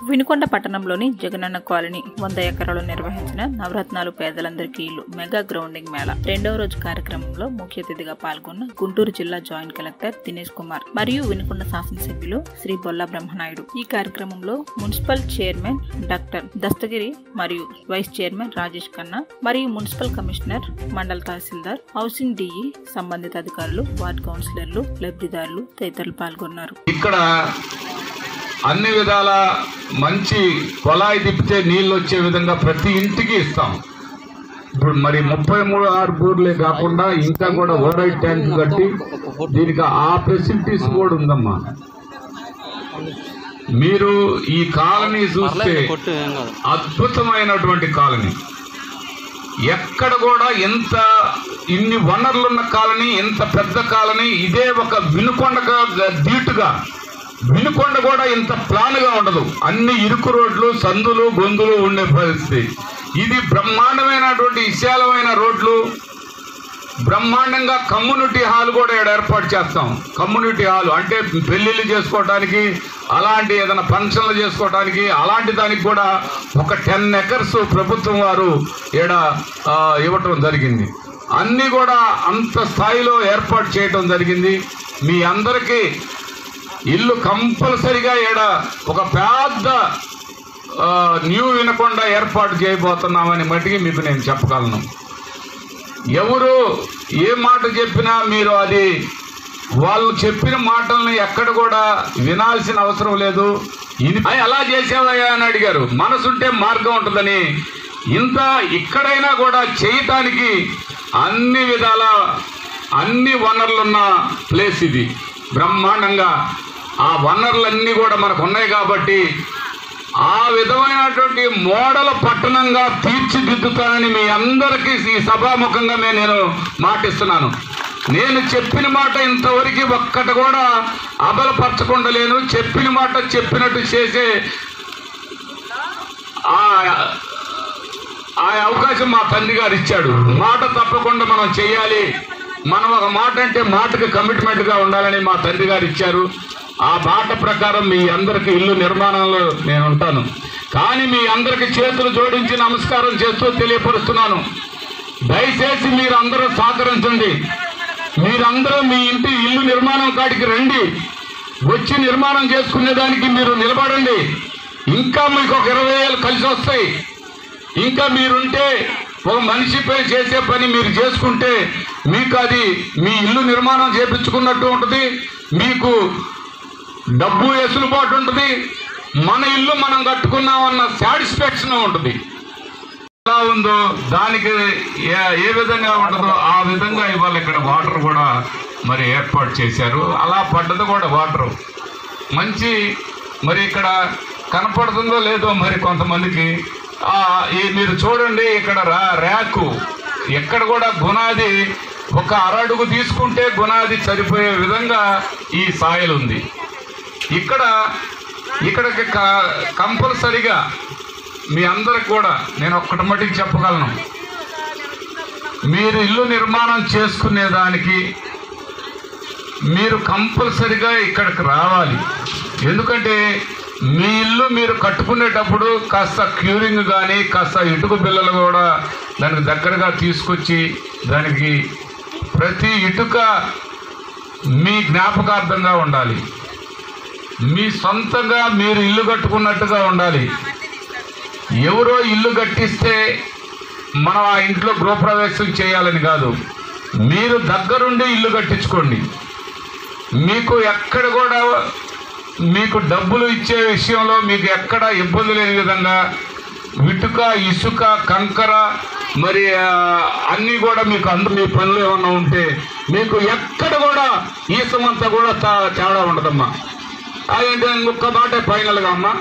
వినుకొండ పట్టణంలోని జగనన్న కాలనీ వంద ఎకరాలు నిర్వహించిన నవరత్నాలు పేదలందరికీ ఇల్లు మెగా గ్రౌండింగ్ మేళా రెండవ రోజు కార్యక్రమంలో ముఖ్య అతిథిగా పాల్గొన్న గుంటూరు జిల్లా జాయింట్ కలెక్టర్ దినేష్ కుమార్ మరియు వినుకొండ శాసనసభ్యులు శ్రీ బొల్లా బ్రహ్మనాయుడు ఈ కార్యక్రమంలో మున్సిపల్ చైర్మన్ డాక్టర్ దస్తగిరి మరియు వైస్ చైర్మన్ రాజేష్ ఖన్నా మరియు మున్సిపల్ కమిషనర్ మండల తహసీల్దార్ హౌసింగ్ డిఈ సంబంధిత అధికారులు వార్డు కౌన్సిలర్లు లబ్ధిదారులు తదితరులు పాల్గొన్నారు ఇక్కడ అన్ని విధాల మంచి కొలాయి తిప్పితే నీళ్ళు వచ్చే విధంగా ప్రతి ఇంటికి ఇస్తాం ఇప్పుడు మరి ముప్పై మూడు ఆరు బోర్లే కాకుండా ఇంకా కూడా ఓవర్ ట్యాంక్ కట్టి దీనికి ఆ ఫెసిలిటీస్ కూడా ఉందమ్మా మీరు ఈ కాలనీ చూస్తే కొట్టు ఏం కాదు అద్భుతమైనటువంటి కాలనీ ఎక్కడ కూడా ఎంత ఇన్ని వనరులున్న కాలనీ ఇంత పెద్ద కాలనీ ఇదే ఒక వినుకొండగా గ- ధీటుగా వినుకొండ కూడా ఇంత ప్లాన్గా ఉండదు అన్ని ఇరుకు రోడ్లు సందులు గొంతులు ఉండే పరిస్థితి ఇది బ్రహ్మాండమైనటువంటి విశాలమైన రోడ్లు బ్రహ్మాండంగా కమ్యూనిటీ హాల్ కూడా ఇక్కడ ఏర్పాటు చేస్తాం కమ్యూనిటీ హాల్ అంటే పెళ్లిళ్ళు చేసుకోవడానికి అలాంటి ఏదైనా ఫంక్షన్లు చేసుకోవడానికి అలాంటి దానికి కూడా ఒక టెన్ ఎకర్స్ ప్రభుత్వం వారు ఇక్కడ ఆ, ఇవ్వటం జరిగింది అన్నీ కూడా అంత స్థాయిలో ఏర్పాటు చేయటం జరిగింది మీ అందరికీ ఇల్లు కంపల్సరిగా ఈడ ఒక పెద్ద ఆ, న్యూ వినకుండా ఏర్పాటు చేయబోతున్నామని మటుకి మీకు నేను చెప్పగలను ఎవరు ఏ మాట చెప్పినా మీరు అది వాళ్ళు చెప్పిన మాటల్ని ఎక్కడ కూడా వినాల్సిన అవసరం లేదు ఇని- "అయ్, ఎలా చేసావయ్యా అని అడిగారు మనసుంటే మార్గం ఉంటుందని ఇంత ఇక్కడైనా కూడా చేయటానికి అన్ని విధాల అన్ని వనరులున్న ప్లేస్ ఇది బ్రహ్మాండంగా ఆ వనరులన్నీ కూడా మనకు ఉన్నాయి కాబట్టి ఆ విధమైనటువంటి మోడల్ పట్టణంగా తీర్చిదిద్దుతానని మీ అందరికీ ఈ సభాముఖంగా మే- నేను మాటిస్తున్నాను నేను చెప్పిన మాట ఇంతవరకు ఒక్కటి కూడా అబలపరచకుండా లేను చెప్పిన మాట చెప్పినట్టు చేసే ఆ ఆ అవకాశం మా తండ్రి గారు ఇచ్చాడు మాట తప్పకుండా మనం చేయాలి మనం ఒక మాట అంటే మాటకి కమిట్మెంట్గా ఉండాలని మా తండ్రి గారు ఇచ్చారు ఆ మాట ప్రకారం మీ అందరికి ఇల్లు నిర్మాణంలో నేను ఉంటాను కానీ మీ అందరికి చేతులు జోడించి నమస్కారం చేస్తూ తెలియపరుస్తున్నాను దయచేసి మీరు అందరూ సహకరించండి మీరందరూ మీ ఇంటి ఇల్లు నిర్మాణం కాడికి రండి వచ్చి నిర్మాణం చేసుకునే దానికి మీరు నిలబడండి ఇంకా మీకు ఒక ఇరవై వేలు కలిసి వస్తాయి ఇంకా మీరుంటే ఒక మనిషిపై చేసే పని మీరు చేసుకుంటే మీకు అది మీ ఇల్లు నిర్మాణం చేపించుకున్నట్టు ఉంటుంది మీకు డబ్బు వెసులుబాటు ఉంటుంది మన ఇల్లు మనం కట్టుకున్నామన్న సాటిస్ఫాక్షన్ ఉంటుంది ఎలా ఉందో దానికి ఏ- ఏ విధంగా ఉంటుందో ఆ విధంగా ఇవాళ ఇక్కడ వాటర్ కూడా మరి ఏర్పాటు చేశారు అలా పడ్డది కూడా వాటర్ మంచి మరి ఇక్కడ కనపడుతుందో లేదో మరి కొంతమందికి ఆ, ఈ మీరు చూడండి ఇక్కడ రా ర్యాకు ఎక్కడ కూడా గునాది ఒక అరడుగు తీసుకుంటే గునాది సరిపోయే విధంగా ఈ సాయిల్ ఉంది ఇక్కడ ఇక్కడికి క- కంపల్సరిగా మీ అందరికి కూడా నేను ఒక్కటి మటుకు చెప్పగలను మీరు ఇల్లు నిర్మాణం చేసుకునే దానికి మీరు కంపల్సరిగా ఇక్కడికి రావాలి ఎందుకంటే మీ ఇల్లు మీరు కట్టుకునేటప్పుడు కాస్త క్యూరింగ్ కానీ కాస్త ఇటుక బిల్లలు కూడా దానికి దగ్గరగా తీసుకొచ్చి దానికి ప్రతి ఇటుక మీ జ్ఞాపకార్థంగా ఉండాలి మీ సొంతంగా మీరు ఇల్లు కట్టుకున్నట్టుగా ఉండాలి ఎవరో ఇల్లు కట్టిస్తే మనం ఆ ఇంట్లో గృహప్రవేశం చేయాలని కాదు మీరు దగ్గరుండి ఇల్లు కట్టించుకోండి మీకు ఎక్కడ కూడా మీకు డబ్బులు ఇచ్చే విషయంలో మీకు ఎక్కడ ఇబ్బంది లేని విధంగా ఇటుక ఇసుక కంకర మరి ఆ, అన్నీ కూడా మీకు అందు మీ పనులు ఏమన్నా ఉంటే మీకు ఎక్కడ కూడా ఈసమంతా కూడా తా- తేడా ఉండదమ్మా అదేంటి ఇంకొక మాట ఫైనల్గా అమ్మా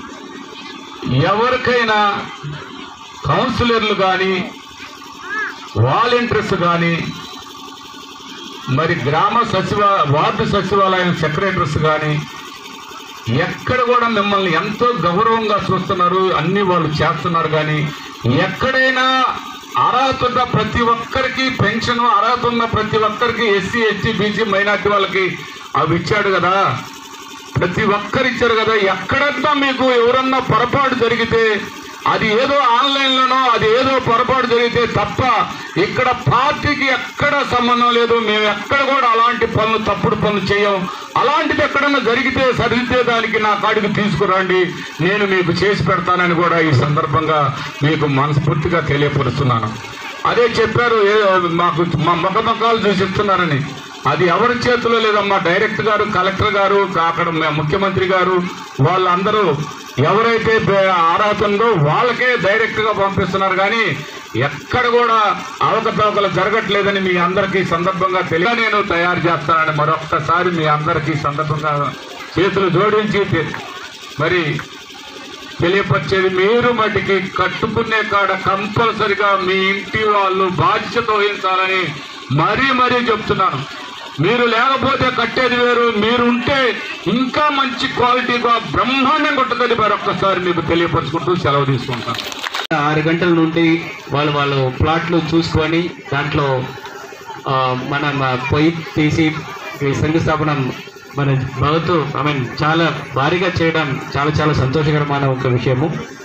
ఎవరికైనా కౌన్సిలర్లు కానీ వాలంటీర్స్ కానీ మరి గ్రామ సచివ వార్డు సచివాలయం సెక్రటరీస్ కానీ ఎక్కడ కూడా మిమ్మల్ని ఎంతో గౌరవంగా చూస్తున్నారు అన్ని వాళ్ళు చేస్తున్నారు కానీ ఎక్కడైనా అర్హత ఉన్న ప్రతి ఒక్కరికి పెన్షన్ అర్హత ఉన్న ప్రతి ఒక్కరికి ఎస్సీ ఎస్టీ బీసీ మైనార్టీ వాళ్ళకి అవి ఇచ్చాడు కదా ప్రతి ఒక్కరు ఇచ్చారు కదా ఎక్కడన్నా మీకు ఎవరన్నా పొరపాటు జరిగితే అది ఏదో ఆన్లైన్లోనో అది ఏదో పొరపాటు జరిగితే తప్ప ఇక్కడ పార్టీకి ఎక్కడ సంబంధం లేదు మేము ఎక్కడ కూడా అలాంటి పనులు తప్పుడు పనులు చేయం అలాంటిది ఎక్కడన్నా జరిగితే సరిదిద్దేదానికి నా కాడికి తీసుకురండి నేను మీకు చేసి పెడతానని కూడా ఈ సందర్భంగా మీకు మనస్ఫూర్తిగా తెలియపరుస్తున్నాను అదే చెప్పారు ఏ- మాకు మా ముఖ ముఖాలు చూసి ఇస్తున్నారని అది ఎవరి చేతిలో లేదమ్మా డైరెక్టర్ గారు కలెక్టర్ గారు అక్కడ మ- ముఖ్యమంత్రి గారు వాళ్ళందరూ ఎవరైతే బే- అర్హత ఉందో వాళ్ళకే డైరెక్ట్ గా పంపిస్తున్నారు కానీ ఎక్కడ కూడా అవకతవకలు జరగట్లేదని మీ అందరికీ సందర్భంగా తెలియ నేను తయారు చేస్తానని మరొక్కసారి మీ అందరికీ సందర్భంగా చేతులు జోడించి తె- మరి తెలియపరిచేది మీరు మటుకి కట్టుకునే కాడ కంపల్సరిగా మీ ఇంటి వాళ్ళు బాధ్యత వహించాలని మరీ మరీ చెప్తున్నాను మీరు లేకపోతే కట్టేది వేరు మీరు ఉంటే ఇంకా మంచి క్వాలిటీగా బ్రహ్మాండంగా ఉంటుందని మరొక్కసారి మీకు తెలియపరుచుకుంటూ సెలవు తీసుకుంటాను ఆరు గంటల నుండి వాళ్ళు వాళ్ళు ప్లాట్లు చూసుకొని దాంట్లో ఆ, మనం ఆ, పొయ్యి తీసి ఈ శంకుస్థాపన మన భగతు ఐ మీన్ చాలా భారీగా చేయడం చాలా చాలా సంతోషకరమైన ఒక విషయము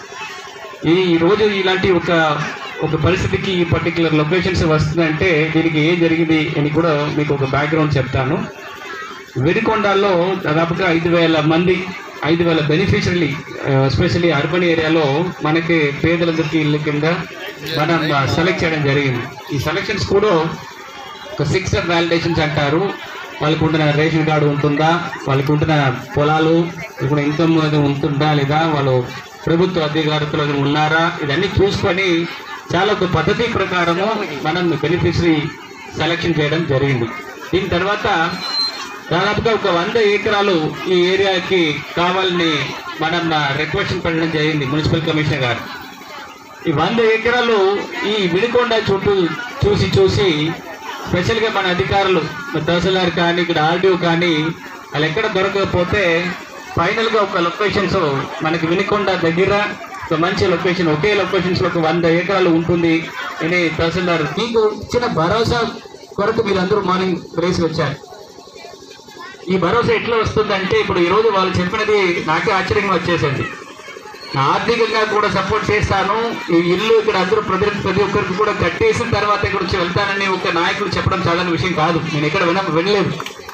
ఈ ఈ రోజు ఇలాంటి ఒక ఒక పరిస్థితికి ఈ పర్టికులర్ లొకేషన్స్ వస్తుందంటే దీనికి ఏం జరిగింది అని కూడా మీకు ఒక బ్యాక్గ్రౌండ్ చెప్తాను వెరికొండల్లో దాదాపుగా ఐదు వేల మంది ఐదు వేల బెనిఫిషరీ ఎస్పెషల్లీ అర్బన్ ఏరియాలో మనకి పేదలందరికీ ఇళ్ళ కింద మనం సెలెక్ట్ చేయడం జరిగింది ఈ సెలెక్షన్స్ కూడా ఒక సిక్స్ వ్యాలిడేషన్స్ అంటారు వాళ్ళకు ఉంటున్న రేషన్ కార్డు ఉంటుందా వాళ్ళకి ఉంటున్న పొలాలు ఇప్పుడు ఇన్కమ్ అది ఉంటుందా లేదా వాళ్ళు ప్రభుత్వ అధికారులు ఉన్నారా ఇదన్నీ చూసుకొని చాలా ఒక పద్ధతి ప్రకారము మనం బెనిఫిషరీ సెలెక్షన్ చేయడం జరిగింది దీని తర్వాత దాదాపుగా ఒక వంద ఎకరాలు ఈ ఏరియాకి కావాలని మనం రిక్వెస్ట్ పెట్టడం జరిగింది మున్సిపల్ కమిషనర్ గారు ఈ వంద ఎకరాలు ఈ విడికొండ చుట్టూ చూసి చూసి స్పెషల్గా మన అధికారులు మన తహసీల్దార్ కానీ ఇక్కడ ఆర్డీఓ కానీ వాళ్ళు ఎక్కడ దొరకకపోతే ఫైనల్గా ఒక లొకేషన్స్ మనకి వినికొండ దగ్గర ఒక మంచి లొకేషన్ ఒకే లొకేషన్స్లో ఒక వంద ఎకరాలు ఉంటుంది అని తహసీల్దార్ మీకు ఇచ్చిన భరోసా కొరకు మీరు అందరూ మార్నింగ్ ప్లేస్ వచ్చారు ఈ భరోసా ఎట్లా వస్తుందంటే ఇప్పుడు ఈరోజు వాళ్ళు చెప్పినది నాకే ఆశ్చర్యంగా వచ్చేసింది ఆర్థికంగా కూడా సపోర్ట్ చేస్తాను ఈ ఇల్లు ఇక్కడ అందరూ ప్రతి ప్రతి ఒక్కరికి కూడా కట్టేసిన తర్వాత ఇక్కడ వచ్చి వెళ్తానని ఒక నాయకుడు చెప్పడం సాధారణ విషయం కాదు నేను ఎక్కడ విన వినలేదు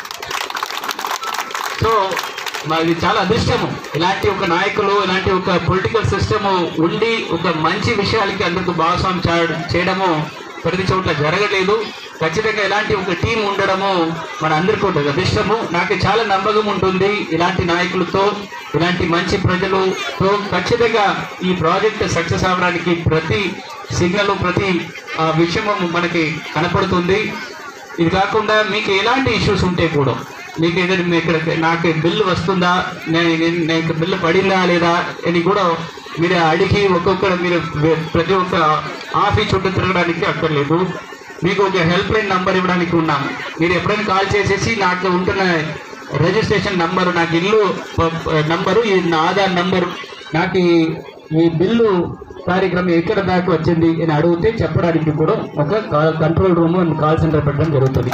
సో మాది చాలా అదృష్టము ఇలాంటి ఒక నాయకులు ఇలాంటి ఒక పొలిటికల్ సిస్టమ్ ఉండి ఒక మంచి విషయాలకి అందరికి భాగస్వామి చే- చేయడము ప్రతి చోట్ల జరగలేదు ఖచ్చితంగా ఇలాంటి ఒక టీం ఉండడము మన అందరికీ ఒక అదృష్టము నాకు చాలా నమ్మకం ఉంటుంది ఇలాంటి నాయకులతో ఇలాంటి మంచి ప్రజలతో ఖచ్చితంగా ఈ ప్రాజెక్ట్ సక్సెస్ అవ్వడానికి ప్రతి సిగ్నల్ ప్రతి ఆ, విషయము మనకి కనపడుతుంది ఇది కాకుండా మీకు ఎలాంటి ఇష్యూస్ ఉంటే కూడా మీకు ఏదైనా మీ ఇక్కడ నాకు బిల్లు వస్తుందా నేను నేను- నాకు బిల్లు పడిందా లేదా అని కూడా మీరు అడిగి ఒక్కొక్కరు మీరు వె- ప్రతి ఒక్క ఆఫీస్ చుట్టూ తిరగడానికి అక్కర్లేదు మీకు ఒక హెల్ప్ లైన్ నంబర్ ఇవ్వడానికి ఉన్నాము మీరు ఎప్పుడైనా కాల్ చేసేసి నాకు ఉంటున్న రిజిస్ట్రేషన్ నంబరు నాకు ఇల్లు ప- ప- నంబరు ఈ నా ఆధార్ నంబరు నాకు ఈ- ఈ బిల్లు కార్యక్రమం ఎక్కడ దాకా వచ్చింది అని అడిగితే చెప్పడానికి కూడా ఒక కా- control room and call center పెట్టడం జరుగుతుంది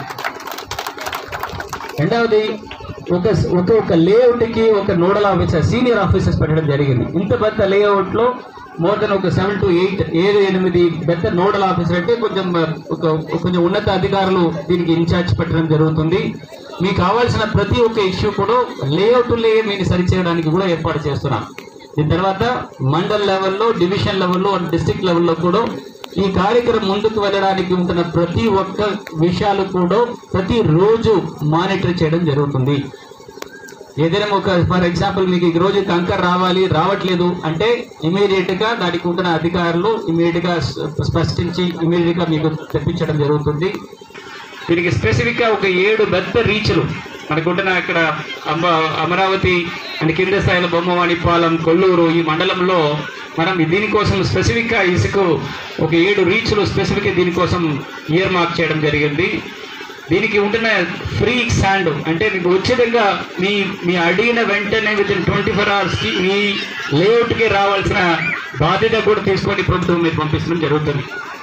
రెండవది ఒక ఒక ఒక లేఅవుట్కి ఒక నోడల్ ఆఫీసర్ సీనియర్ ఆఫీసర్స్ పెట్టడం జరిగింది ఇంత పెద్ద లేఅవుట్లో మోర్ దెన్ ఒక సెవెన్ టు ఎయిట్ ఏడు ఎనిమిది పెద్ద నోడల్ ఆఫీసర్ అంటే కొంచెం ఒక కొంచెం ఉన్నత అధికారులు దీనికి ఇన్ఛార్జ్ పెట్టడం జరుగుతుంది మీకు కావాల్సిన ప్రతి ఒక్క ఇష్యూ కూడా లేఅవుట్లే మీరు సరిచేయడానికి కూడా ఏర్పాటు చేస్తున్నాం దీని తర్వాత మండల్ లెవెల్లో డివిజన్ లెవెల్లో డిస్ట్రిక్ట్ లెవెల్లో కూడా ఈ కార్యక్రమం ముందుకు వెళ్ళడానికి ఉంటున్న ప్రతి ఒక్క విషయాలు కూడా ప్రతి రోజు మానిటర్ చేయడం జరుగుతుంది ఏదైనా ఒక ఫర్ ఎగ్జాంపుల్ మీకు ఈ రోజు కంకర్ రావాలి రావట్లేదు అంటే ఇమీడియట్ గా దానికి ఉంటున్న అధికారులు ఇమీడియట్ గా స్ప- స్పష్టించి ఇమీడియట్ గా మీకు తెప్పించడం జరుగుతుంది దీనికి స్పెసిఫిక్ గా ఒక ఏడు పెద్ద రీచ్లు మనకుంటున్న ఇక్కడ అమ అమరావతి అండ్ కింద స్థాయిలో బొమ్మవాణిపాలెం కొల్లూరు ఈ మండలంలో మనం దీనికోసం స్పెసిఫిక్ గా ఇసుక ఒక ఏడు రీచ్లు స్పెసిఫిక్ దీనికోసం ఇయర్ మార్క్ చేయడం జరిగింది దీనికి ఉంటున్న ఫ్రీ శాండ్ అంటే మీకు ఉచితంగా మీ మీ అడిగిన వెంటనే విత్ ఇన్ ట్వంటీ ఫోర్ అవర్స్కి మీ లేఅవుట్కి రావాల్సిన బాధ్యత కూడా తీసుకొని ప్రభుత్వం మీరు పంపించడం జరుగుతుంది